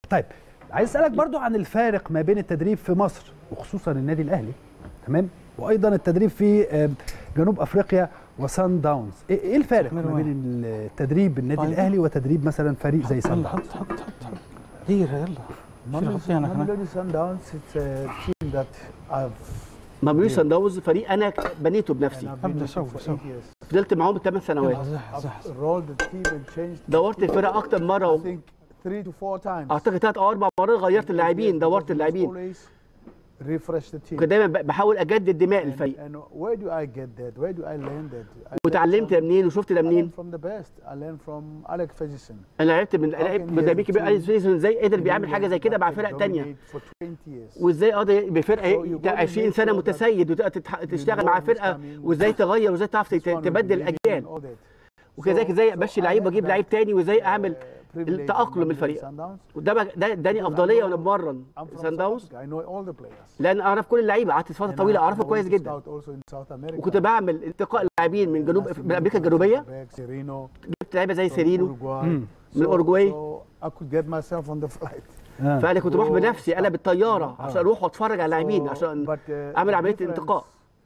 طيب عايز اسالك برضو عن الفارق ما بين التدريب في مصر وخصوصا النادي الاهلي تمام وايضا التدريب في آه، جنوب افريقيا وسان داونز ايه إيه الفارق ما بين التدريب النادي طيب. الاهلي وتدريب مثلا فريق زي سان يلا داونز حط حط حط حط ديرها يلا شيل حطينا هنا Mamelodi Sundowns, it's a team that I've ماموري سان داونز فريق انا بنيته and بنفسي I've been أبدأ with سوي- for سوي. eight years. فضلت معاهم ثمان سنوات يلا زح زح I've rolled the team and changed. دورت الفرق اكتر I مره think three to four times. اعتقد ثلاث او اربع مرات غيرت اللاعبين دورت اللاعبين Always refresh the team. كنت دايما ب- بحاول اجدد دماء And, الفريق and where do I get that? Where do I learn that? I وتعلمت learned ده from- منين وشفت ده I منين learned from the best. I learned from Alex Ferguson. انا لعبت من can لعبت he مدربين has كبير a اليس team فيسون ازاي قدر in بيعمل حاجه زي كده مع that فرق can تانية dominate for 20 years. وازاي قدر بفرقه So you gotta 20 make سنه sure that متسيد وتبقى تشتغل know مع who's فرقه coming, وازاي تغير وازاي تعرف This one will تبدل be leaving الاجيال and all that. وكذلك So- ازاي so امشي I لعيب had واجيب that, لعيب تاني وازاي uh, اعمل privilege التأقلم in الفريق. Sundowns. وده بقى- ده اداني Because I افضليه know- وانا بمرن I'm from سان South داونز Africa. I know all the players. لان اعرف كل اللعيبه قعدت فتره And طويله I- اعرفهم I كويس went to جدا scout also in South America. وكنت بعمل التقاء اللاعبين من جنوب Nasty من امريكا Bull, الجنوبيه Quebec, Sereno, جبت لعيبه زي from سيرينو Uruguay. مم. من So- الأورجواي. so I could get myself on the flight. آه. فانا كنت بروح بنفسي انا بالطياره آه. عشان اروح واتفرج على اللاعبين So- عشان but, uh, اعمل the عمليه difference انتقاء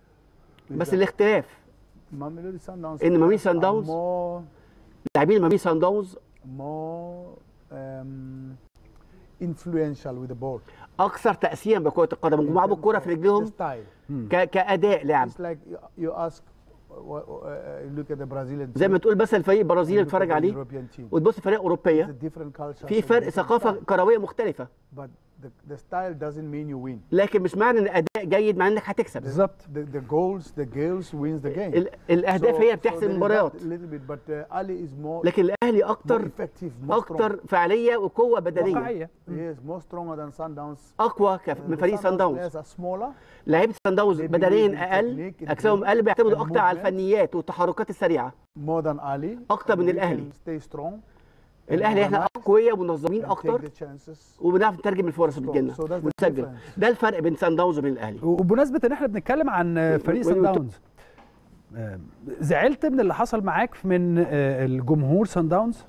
is بس that الاختلاف Mamelodi Sundowns إن Mamelodi players are Sundowns more لاعبين مامي سان داونز more um, influential with the ball. اكثر تاثيرا بكره القدم In معاهم terms الكره of في رجلهم the style. ك- كاداء لعب It's like you, you ask, uh, uh, look at the Brazilian زي team, ما تقول بس الفريق البرازيلي and look at اتفرج the عليه European team. وتبص فريق It's اوروبيه a different culture. في so فرق different ثقافه style. كرويه مختلفه But the, the style doesn't mean you win. لكن مش معنى ان اداء جيد معنى انك هتكسب بالظبط The, the goals, the girls wins the game. ال- الاهداف So- هي so بتحسم there is المباريات that little bit, but uh, Ali is more, لكن الاهلي more اكتر effective, more اكتر strong. فعاليه وقوه بدنيه واقعيه He is more stronger than Sundowns. اقوى كف- Uh, من the فريق سان Sundowns داونز players are smaller. لعيبه سان داونز They believe in بدنيا اقل technique, in اجسامهم drill اقل بيعتمدوا and اكتر على movement. الفنيات والتحركات السريعه more than Ali. أكتر من We الأهلي. can Stay strong. الاهلي احنا organized اقوياء ومنظمين and take اكتر the chances. وبنعرف نترجم الفرص اللي بتجيلنا So that's the ونسجل difference. ده الفرق بين سان داونز وبين الاهلي وبمناسبه ان احنا بنتكلم عن فريق و- سان و- داونز آه، زعلت من اللي حصل معاك من آه، الجمهور سان داونز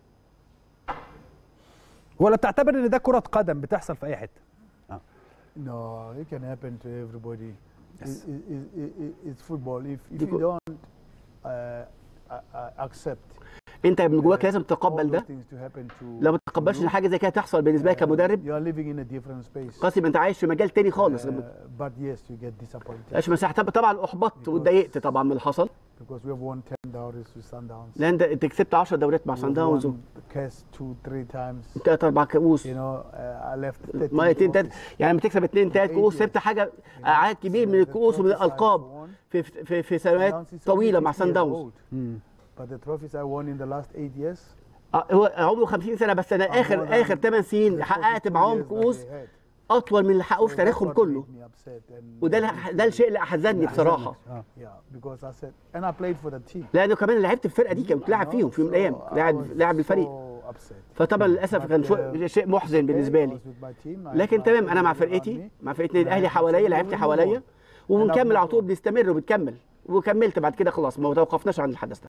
ولا بتعتبر ان ده كره قدم بتحصل في اي حته No, it can happen to everybody. Yes. It, it, it, it, it's football. If, if Because- you don't uh, uh, uh, accept انت من جواك لازم all تتقبل those ده things to happen to لو ما تتقبلش ان you, حاجه زي كده تحصل بالنسبه لك uh, كمدرب you are living in a different space. قاسم انت عايش في مجال تاني خالص Uh, but yes, you get disappointed مش مساحه طبعا احبطت Because- واتضايقت طبعا من اللي حصل because we have won 10 dowries with Sundowns. لان انت انت كسبت 10 دوريات مع We've سان داونز won the cast two, three times. وثلاث اربع كؤوس You know, uh, I left 30 ما اتنين تلات trophies. يعني لما تكسب اتنين تلات Eight كؤوس years. سبت حاجه You know, عدد كبير so من the الكؤوس ومن trophies I've الالقاب won, في في في Sundowns سنوات is طويله only مع 50 سان years داونز old. But the trophies I won in the last eight years, آه، هو عمره 50 سنه بس انا are more اخر than اخر 8 سنين the حققت 42 معاهم years that كؤوس they had. اطول من اللي حققوه في So تاريخهم that's what كله made me upset and- وده ال- ده الشيء اللي احزنني بصراحه اه Yeah, because I said, and I played for the team. لانه كمان لعبت في الفرقه دي كنت لاعب You know, فيهم في يوم من so الايام I لاعب was لاعب الفريق so upset. فطبعا للاسف But, كان شو- uh, شيء محزن Okay, بالنسبه I لي was with my team. I لكن had تمام my انا مع team around فرقتي me. مع فرقه النادي الاهلي And حواليا so لعبت we حواليا move on. وبنكمل moved على طول on. بنستمر وبنكمل وكملت بعد كده خلاص ما توقفناش عن الحدث ده